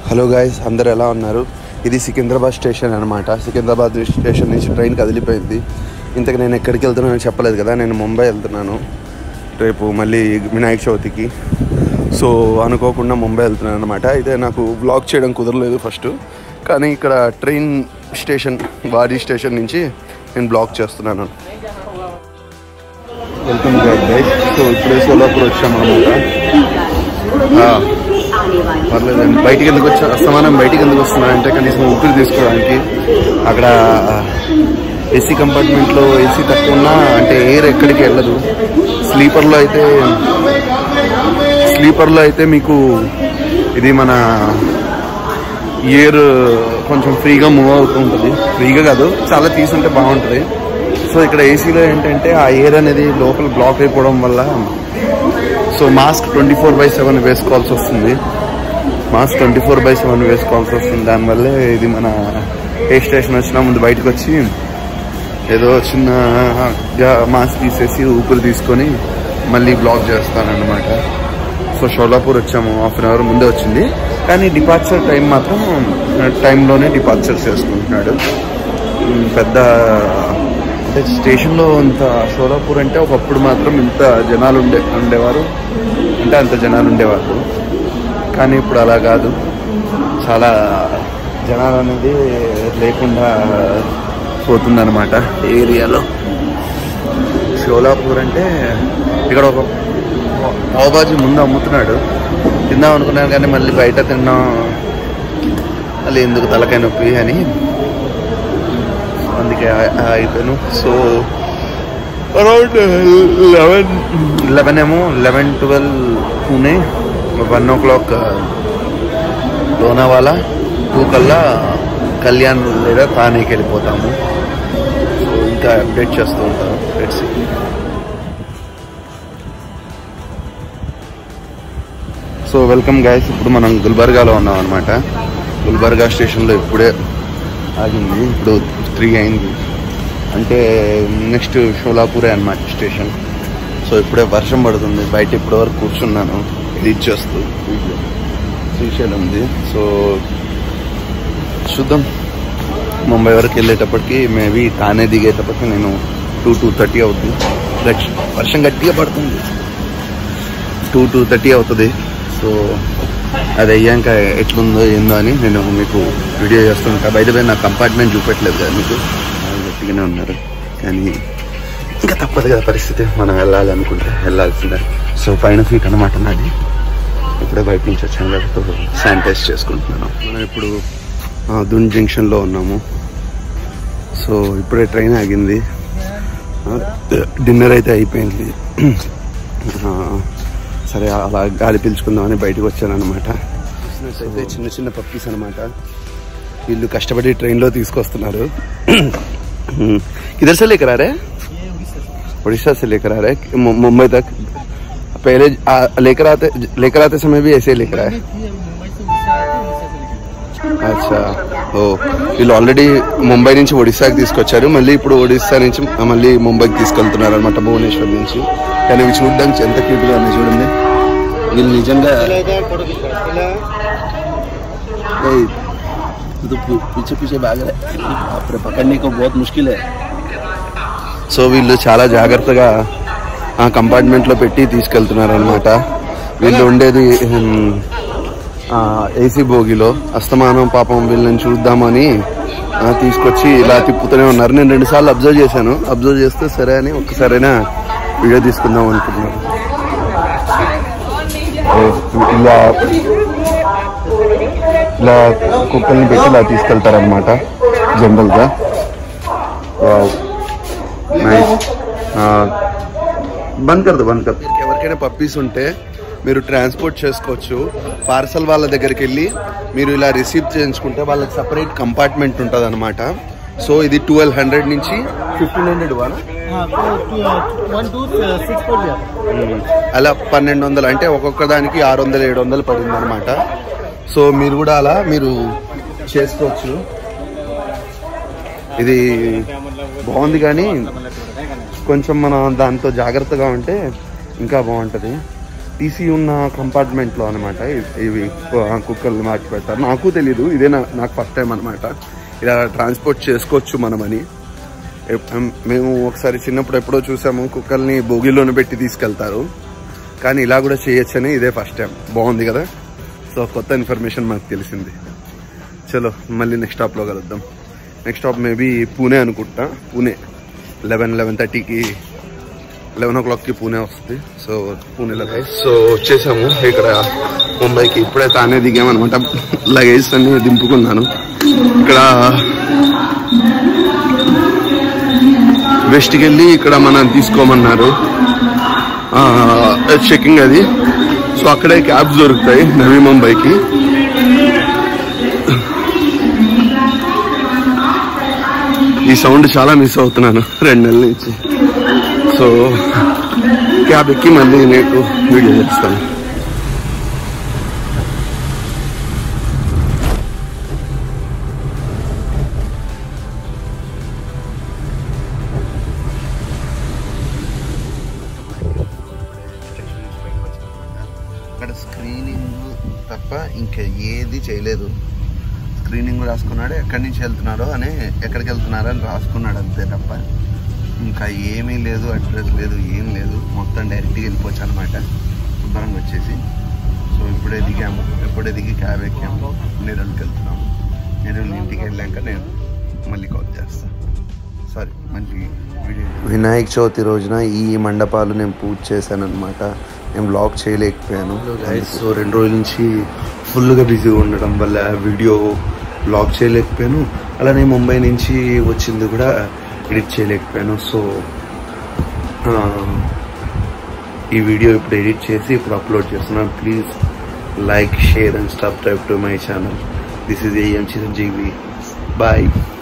hello guys అందరు ఎలా ఉన్నారు ఇది సికింద్రాబాద్ స్టేషన్ అనమాట సికింద్రాబాద్ స్టేషన్ నుంచి ట్రైన్ కదిలిపోయింది ఇంతకు నేను ఎక్కడికి వెళ్తున్నానో చెప్పలేదు కదా నేను ముంబై వెళ్తున్నాను రేపు మళ్ళీ వినాయక చవితికి సో అనుకోకుండా ముంబై వెళ్తున్నాను అనమాట అయితే నాకు బ్లాగ్ చేయడం కుదరలేదు ఫస్ట్ కానీ ఇక్కడ ట్రైన్ స్టేషన్ వాడి స్టేషన్ నుంచి నేను బ్లాగ్ చేస్తున్నాను వెల్కమ్ గైస్ సో ఇప్పుడే సోలాపూర్ వచ్చామన్నమాట ఆ, పర్లేదు బయటికి ఎందుకు వచ్చా అస్తమానం బయటికి ఎందుకు వస్తున్నా అంటే కనీసం ఊపిరి తీసుకోవడానికి అక్కడ ఏసీ కంపార్ట్మెంట్లో ఏసీ తక్కువ ఉన్నా అంటే ఎయిర్ ఎక్కడికి వెళ్ళదు స్లీపర్లో అయితే స్లీపర్లో అయితే మీకు ఇది మన ఇయర్ కొంచెం ఫ్రీగా మూవ్ అవుతూ ఉంటుంది ఫ్రీగా కాదు చాలా తీసుంటే బాగుంటుంది సో ఇక్కడ ఏసీలో ఏంటంటే ఆ ఎయిర్ అనేది లోపల బ్లాక్ అయిపోవడం వల్ల so mask twenty four by seven వేసుకోవాల్సి వస్తుంది mask twenty four by seven వేసుకోవాల్సి వస్తుంది దానివల్లే ఇది మన ఏ స్టేషన్ వచ్చినా ముందు బయటకు వచ్చి ఏదో చిన్న మాస్క్ తీసేసి ఊపిరి తీసుకొని మళ్ళీ బ్లాక్ చేస్తానన్నమాట సో షోలాపూర్ వచ్చాము హాఫ్ అన్ అవర్ ముందే వచ్చింది కానీ డిపార్చర్ టైం మాత్రం టైంలోనే డిపార్చర్ చేసుకుంటున్నాడు ఉమ్, పెద్ద అంటే స్టేషన్లో ఇంత షోలాపూర్ అంటే ఒకప్పుడు మాత్రం ఇంత జనాలు ఉండే ఉండేవారు అంటే అంత జనాలు ఉండేవారు కానీ ఇప్పుడు అలా కాదు చాలా జనాలు అనేది లేకుండా పోతుందన్నమాట ఏరియాలో షోలాపూర్ అంటే ఇక్కడ ఒక పావుబాజీ ముందు అమ్ముతున్నాడు తిందాం అనుకున్నాను కానీ మళ్ళీ బయట తిన్నాం మళ్ళీ ఎందుకు తలకాయ నొప్పి అని అందుకే ఆ- ఆ అయిపోయాను సో అరౌండ్ లెవెన్ లెవెన్ ఏమో eleven twelve Pune one o'clock Lonavala two కల్లా కళ్యాణ్ లేదా తానేకి వెళ్ళిపోతాము సో ఇంకా అప్డేట్ చేస్తూ ఉంటాను లెట్స్ సో వెల్కమ్ గైస్ ఇప్పుడు మనం గుల్బర్గాలో ఉన్నాం అనమాట గుల్బర్గా స్టేషన్లో ఇప్పుడే ఆగింది ఇప్పుడు త్రీ అయింది అంటే నెక్స్ట్ షోలాపూరే అనమాట స్టేషన్ సో ఇప్పుడే వర్షం పడుతుంది బయట ఇప్పటి వరకు కూర్చున్నాను ఎడిట్ చేస్తూ వీడియో శ్రీశైలం ఉంది సో చూద్దాం ముంబై వరకు వెళ్ళేటప్పటికి మేబీ తానే దిగేటప్పటికి నేను టూ టూ థర్టీ అవుతుంది గట్- వర్షం గట్టిగా పడుతుంది టూ టూ థర్టీ అవుతుంది సో అది అయ్యాక ఎట్లుందో ఏందో అని నేను మీకు వీడియో చేస్తుంటా బయట పోయి నా కంపార్ట్మెంట్ చూపెట్టలేదు కదా మీకు వాళ్ళు గట్టిగానే ఉన్నారు కానీ ఇంకా తప్పదు కదా పరిస్థితి మనం వెళ్ళాలి అనుకుంటే వెళ్ళాల్సిందే సో పైన ఫీట్ అనమాట నాది ఇప్పుడే బయట నుంచి వచ్చాను కాబట్టి శానిటైజ్ చేసుకుంటున్నాను మనం ఇప్పుడు ఆ, దున్ జంక్షన్లో ఉన్నాము సో ఇప్పుడే ట్రైన్ ఆగింది ఆ, డిన్నర్ అయితే అయిపోయింది ఆ, సరే అలా గాలి పీల్చుకుందామని బయటకు వచ్చాను అనమాట అయితే చిన్న చిన్న పప్పీస్ అనమాట వీళ్ళు కష్టపడి ట్రైన్లో తీసుకొస్తున్నారు किधर से लेकर आ रहे हैं उड़ीसा से लेकर आ रहे हैं मु- मुंबई तक पहले आ- लेकर आते लेकर आते समय भी ऐसे ही लेकर आए అచ్చా ఓ వీళ్ళు ఆల్రెడీ ముంబై నుంచి ఒడిశాకి తీసుకొచ్చారు మళ్ళీ ఇప్పుడు ఒడిశా నుంచి మళ్ళీ ముంబైకి తీసుకెళ్తున్నారు అనమాట భువనేశ్వర్ నుంచి కానీ ఇవి చూడడానికి ఎంత క్యూట్గా ఉన్నాయి చూడండి వీళ్ళు నిజంగా ఏయ్, ఇది పి- పిచ్చే పిచ్చే బాగా అప్పుడు పక్కడనే बहुत मुश्किल है సో వీళ్ళు చాలా జాగ్రత్తగా ఆ కంపార్ట్మెంట్లో పెట్టి తీసుకెళ్తున్నారు అనమాట వీళ్ళు ఉండేది ఉమ్, ఆ, ఏసీ బోగిలో అస్తమానం పాపం వీళ్ళని చూద్దామని ఆ, తీసుకొచ్చి ఇలా తిప్పుతూనే ఉన్నారు నేను రెండు సార్లు అబ్జర్వ్ చేశాను అబ్జర్వ్ చేస్తే సరే అని ఒక్కసారైనా వీడియో తీసుకుందాం అనుకుంటున్నాను ఓ, ఇలా ఇలా కుక్కల్ని పెట్టి ఇలా తీసుకెళ్తారనమాట జనరల్గా వావ్ నైస్ బంద్ కర్దు బంద్ కర్దు ఎవరికైనా పప్పీస్ ఉంటే మీరు ట్రాన్స్పోర్ట్ చేసుకోవచ్చు పార్సల్ వాళ్ళ దగ్గరికి వెళ్ళి మీరు ఇలా రిసీవ్ చేయించుకుంటే వాళ్ళకి సపరేట్ కంపార్ట్మెంట్ ఉంటుంది అనమాట సో ఇది ట్వెల్వ్ హండ్రెడ్ నుంచి ఫిఫ్టీన్ హండ్రెడ్ వానా हाँ तो वन टू सिक्स फोर ఉమ్, అలా పన్నెండు వందలు అంటే ఒక్కొక్క దానికి ఆరు వందలు ఏడు వందలు పడింది అనమాట సో మీరు కూడా అలా మీరు చేసుకోవచ్చు ఇది బాగుంది కానీ కొంచెం మనం దాంతో జాగ్రత్తగా ఉంటే ఇంకా బాగుంటుంది టీసీ ఉన్న కంపార్ట్మెంట్లో అనమాట ఇవి కుక్కర్లు మార్చి పెడతారు నాకు తెలీదు ఇదే నా నాకు ఫస్ట్ టైం అనమాట ఇలా ట్రాన్స్పోర్ట్ చేసుకోవచ్చు మనమని ఎప్- మేము ఒకసారి చిన్నప్పుడు ఎప్పుడో చూసాము కుక్కల్ని బోగిలోనే పెట్టి తీసుకెళ్తారు కానీ ఇలా కూడా చేయొచ్చని ఇదే ఫస్ట్ టైం బాగుంది కదా సో కొత్త ఇన్ఫర్మేషన్ మాకు తెలిసింది చలో మళ్ళీ నెక్స్ట్ స్టాప్లో కలుద్దాం నెక్స్ట్ స్టాప్ మేబీ పూణే అనుకుంటా పూణే లెవెన్ లెవెన్ థర్టీకి లెవెన్ ఓ క్లాక్కి పూణే వస్తుంది సో పూణేలో సో వచ్చేసాము ఇక్కడ ముంబైకి ఇప్పుడే తానే దిగామన్నమాట లగేజ్ అన్ని దింపుకున్నాను ఇక్కడ వెస్ట్కి వెళ్ళి ఇక్కడ మనం తీసుకోమన్నారు చెకింగ్ అది సో అక్కడే క్యాబ్స్ దొరుకుతాయి నవీ ముంబైకి ఈ సౌండ్ చాలా మిస్ అవుతున్నాను రెండు నెలల నుంచి సో క్యాబ్ ఎక్కి మళ్ళీ నీకు వీడియో చేస్తాను అక్కడ స్క్రీనింగ్ తప్ప ఇంకా ఏది చేయలేదు స్క్రీనింగ్ రాసుకున్నాడు ఎక్కడి నుంచి వెళ్తున్నారో అని ఎక్కడికి వెళ్తున్నారో అని రాసుకున్నాడు అంతే తప్ప ఇంకా ఏమీ లేదు అడ్రస్ లేదు ఏం లేదు మొత్తం డైరెక్ట్గా వెళ్ళిపోవచ్చు అనమాట శుభ్రంగా వచ్చేసి సో ఇప్పుడే దిగాము ఇప్పుడే దిగి క్యాబ్ ఎక్కాము నెరూలుకి వెళ్తున్నాము నెరూలు ఇంటికి వెళ్ళాక నేను మళ్ళీ కాల్ చేస్తాను సారీ మళ్ళీ వినాయక చవితి రోజున ఈ మండపాలు నేను పూజ చేశాను అనమాట నేను బ్లాగ్ చేయలేకపోయాను సో రెండు రోజుల నుంచి ఫుల్గా బిజీగా ఉండడం వల్ల వీడియో బ్లాగ్ చేయలేకపోయాను అలానే ముంబై నుంచి వచ్చింది కూడా ఎడిట్ చేయలేకపోయాను సో ఆ, ఈ వీడియో ఇప్పుడు ఎడిట్ చేసి ఇప్పుడు అప్లోడ్ చేస్తున్నాను please like share and subscribe to my channel this is AM Chiranjeevi bye